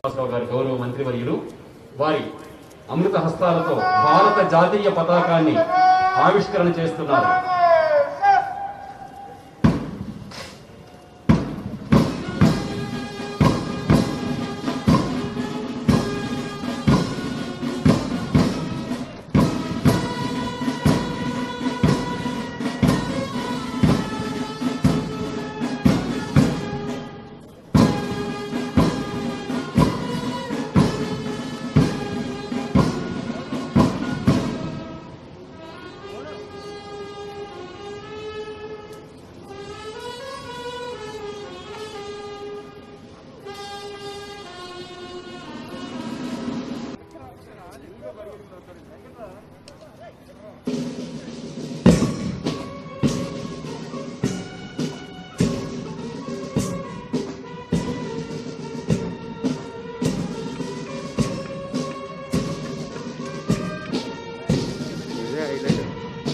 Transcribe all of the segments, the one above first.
శ్రీనివాసరావు గారి గౌరవ మంత్రివర్యులు వారి అమృత హస్తాలతో భారత జాతీయ పతాకాన్ని ఆవిష్కరణ చేస్తున్నారు ఇదే హైలైట్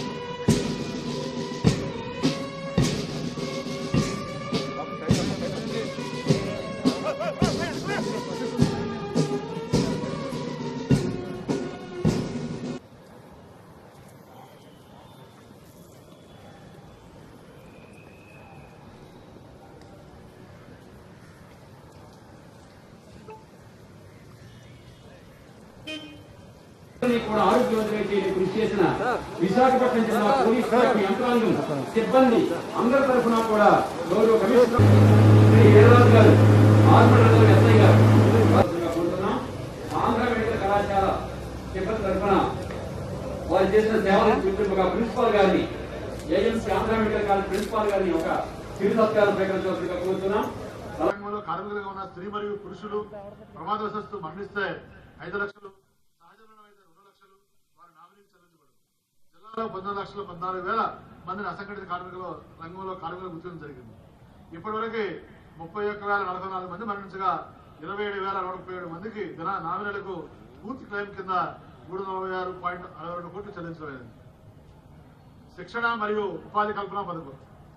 అందరినీ కూడా ఆరోగ్యవంతులై చేయడానికి కృషి చేసిన విశాఖపట్నం జిల్లా పోలీస్ శాఖ యంత్రాంగం సిబ్బంది అందరి తరఫున కూడా గౌరవ కమిషనర్ శ్రీ వీరరాజు గారు ఆర్మల్ రిజర్వ్ ఎస్ఐ గారు వారిగా కోరుతున్నాం. ఆంధ్ర మెడికల్ కళాశాల సిబ్బంది తరఫున వారు చేసిన సేవలను గుర్తింపుగా ప్రిన్సిపాల్ గారిని agency Andhra medical college principal గారిని ఒక చిరు సత్కారం స్వీకరించవలసిందిగా కోరుతున్నాం తెలంగాణలో కార్మికులుగా ఉన్న స్త్రీ మరియు పురుషులు ప్రమాదవశత్తు మరణిస్తే ఐదు లక్షలు సహజ మరణం అయితే రెండు లక్షలు వారి నామినీకి చెల్లించబడదు జిల్లాలో పంతొమ్మిది లక్షల పద్నాలుగు వేల మందిని అసంఘటిత కార్మికుల రంగంలో కార్మికులు గుర్తించడం జరిగింది ఇప్పటివరకు ముప్పై ఒక్క వేల నలభై నాలుగు మంది మరణించగా ఇరవై ఏడు వేల నూట ముప్పై ఏడు మందికి దిన నామినీలకు పూర్తి క్లెయిమ్ కింద మూడు నలభై ఆరు పాయింట్ అరవై రెండు కోట్లు చెల్లించలేదు శిక్షణ మరియు ఉపాధి కల్పన పథకం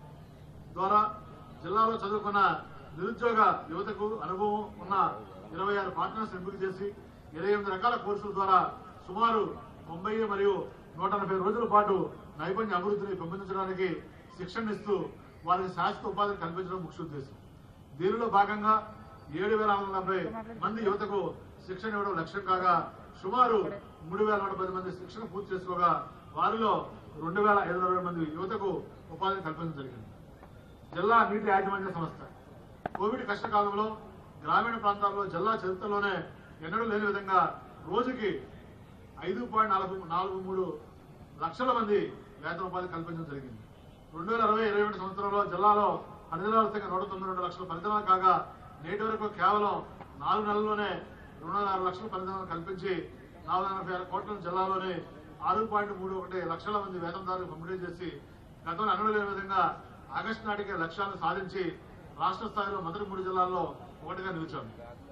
ద్వారా జిల్లాలో చదువుకున్న నిరుద్యోగ యువతకు అనుభవం ఉన్న ఇరవై ఆరు పార్ట్నర్స్ ఎంపిక చేసి ఇరవై ఎనిమిది రకాల కోర్సుల ద్వారా సుమారు తొంభై మరియు నూట ఎనభై రోజుల పాటు నైపుణ్య అభివృద్ధిని పెంపొందించడానికి శిక్షణ ఇస్తూ వారికి శాశ్వత ఉపాధిని కల్పించడం ముఖ్య ఉద్దేశం దీనిలో భాగంగా ఏడు వేల నాలుగు వందల నలభై మంది యువతకు శిక్షణ ఇవ్వడం లక్ష్యం కాగా సుమారు మూడు వేల నూట పది మంది శిక్షణ పూర్తి చేసుకోగా వారిలో రెండు వేల ఐదు వందల అరవై మంది యువతకు ఉపాధిని కల్పించడం జరిగింది జిల్లా నీటి యాజమాన్య సంస్థ కోవిడ్ కష్టకాలంలో గ్రామీణ ప్రాంతాల్లో జిల్లా చరిత్రలోనే ఎన్నడూ లేని విధంగా రోజుకి ఐదు పాయింట్ నాలుగు నాలుగు మూడు లక్షల మంది వేతన ఉపాధి కల్పించడం జరిగింది రెండు వేల అరవై ఇరవై ఒకటి సంవత్సరంలో జిల్లాలో పరిధిలాలసంగా నూట తొంభై రెండు లక్షల పరిధనాలు కాగా నేటి వరకు కేవలం నాలుగు నెలల్లోనే రెండు వందల ఆరు లక్షల పరిధనాలు కల్పించి నాలుగు వందల ఎనభై ఆరు కోట్లను జిల్లాలోని ఆరు పాయింట్ మూడు ఒకటి లక్షల మంది వేతనదారులకు పంపిణీ చేసి గతంలో అనడం లేని విధంగా ఆగస్టు నాటికి లక్ష్యాలను సాధించి రాష్ట్ర స్థాయిలో మొదటి మూడు జిల్లాల్లో ఒకటిగా నిలిచాం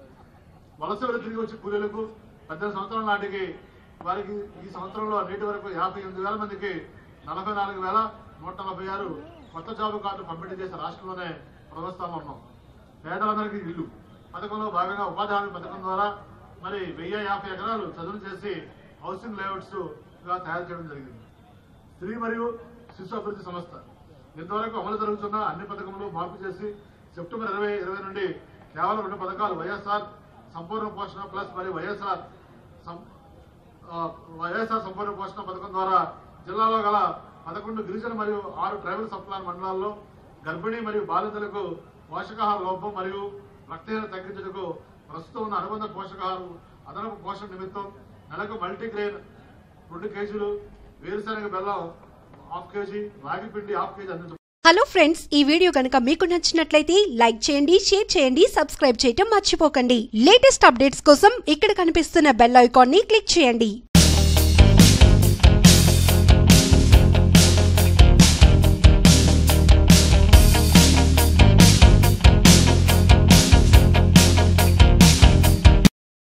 వలస వెళ్లి తిరిగి వచ్చే కూలీలకు పద్దెనిమిది సంవత్సరాల నాటికి వారికి ఈ సంవత్సరంలో నేటి వరకు యాభై ఎనిమిది వేల మందికి నలభై నాలుగు వేల నూట నలభై ఆరు కొత్త జాబు కార్డు పంపిణీ చేసే రాష్ట్రంలోనే ప్రదర్శనలో ఉన్నాం పేదలందరికీ ఇల్లు పథకంలో భాగంగా ఉపాధి హామీ పథకం ద్వారా మరి వెయ్యి యాభై ఎకరాలు చదువు చేసి హౌసింగ్ లేఅవుట్స్ గా తయారు చేయడం జరిగింది స్త్రీ మరియు శిశు అభివృద్ధి సంస్థ ఇంతవరకు అమలు జరుగుతున్న అన్ని పథకములు మార్పు చేసి సెప్టెంబర్ ఇరవై ఇరవై నుండి కేవలం రెండు పథకాలు వైఎస్ఆర్ సంపూర్ణ పోషణ ప్లస్ మరియు వైఎస్ఆర్ సం- ఆ, వైఎస్ఆర్ సంపూర్ణ పోషణ పథకం ద్వారా జిల్లాలో గల పదకొండు గిరిజన మరియు ఆరు ట్రైబల్ సప్లాన్ మండలాల్లో గర్భిణీ మరియు బాలింతలకు పోషకాహార లోపం మరియు రక్తహీనత తగ్గించుటకు ప్రస్తుతం ఉన్న అనుబంధ పోషకాహారం అదనపు పోషణ నిమిత్తం నెలకు మల్టీగ్రెయిన్ రెండు కేజీలు వేరుశనగ బెల్లం హాఫ్ కేజీ రాగి పిండి హాఫ్ కేజీ అందించ హలో ఫ్రెండ్స్ ఈ వీడియో కనుక మీకు నచ్చినట్లయితే లైక్ చేయండి షేర్ చేయండి సబ్స్క్రైబ్ చేయటం మర్చిపోకండి లేటెస్ట్ అప్డేట్స్ కోసం ఇక్కడ కనిపిస్తున్న బెల్ ఐకాన్ ని క్లిక్ చేయండి